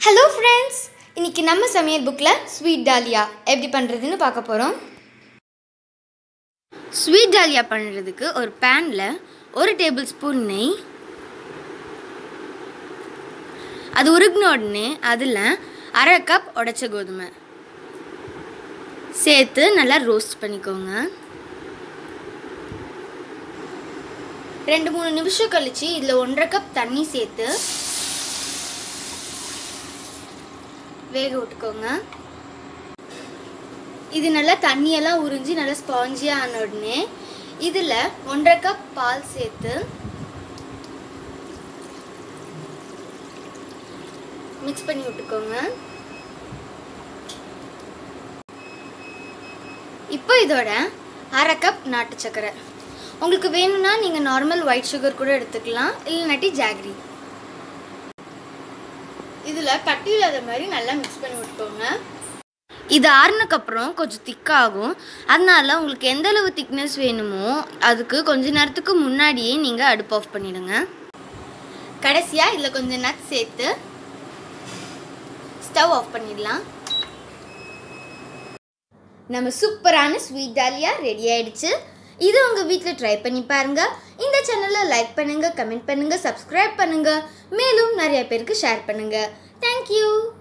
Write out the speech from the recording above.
hello friends இன்னைக்கு நம்ம சமையல் புக்கில் ஸ்வீட் டாலியா எப்படி பண்ணுறதுன்னு பார்க்க போகிறோம் ஸ்வீட் டாலியா பண்ணுறதுக்கு ஒரு பேனில் ஒரு டேபிள் ஸ்பூன் நெய் அது உருகின உடனே அதில் அரை கப் உடைச்ச கோதுமை சேர்த்து நல்லா ரோஸ்ட் பண்ணிக்கோங்க ரெண்டு மூணு நிமிஷம் கழிச்சு இதில் ஒன்றரை கப் தண்ணி சேர்த்து வேக விட்டுக்கோங்க இது நல்லா தண்ணியெல்லாம் உறிஞ்சி நல்லா ஸ்பாஞ்சியாக ஆன உடனே இதில் ஒன்றரை கப் பால் சேர்த்து மிக்ஸ் பண்ணி விட்டுக்கோங்க இப்போ இதோட அரை கப் நாட்டு சர்க்கரை உங்களுக்கு வேணும்னா நீங்கள் நார்மல் ஒயிட் சுகர் கூட எடுத்துக்கலாம் இல்லைனாட்டி ஜாகரி இதில் கட்டி இல்லாத மாதிரி நல்லா மிக்ஸ் பண்ணி விட்டுக்கோங்க இது ஆறுனக்கப்புறம் கொஞ்சம் திக்காகும் அதனால உங்களுக்கு எந்த அளவு திக்னஸ் வேணுமோ அதுக்கு கொஞ்ச நேரத்துக்கு முன்னாடியே நீங்கள் அடுப்பு ஆஃப் பண்ணிடுங்க கடைசியாக இதில் கொஞ்சம் நட்ஸ் சேர்த்து ஸ்டவ் ஆஃப் பண்ணிடலாம் நம்ம சூப்பரான ஸ்வீட் டாலியா ரெடி ஆயிடுச்சு இது உங்கள் வீட்டில் ட்ரை பண்ணி பாருங்க இந்த சேனலை லைக் பண்ணுங்க கமெண்ட் பண்ணுங்க சப்ஸ்கிரைப் பண்ணுங்க மேலும் நிறைய பேருக்கு ஷேர் பண்ணுங்க தேங்க்யூ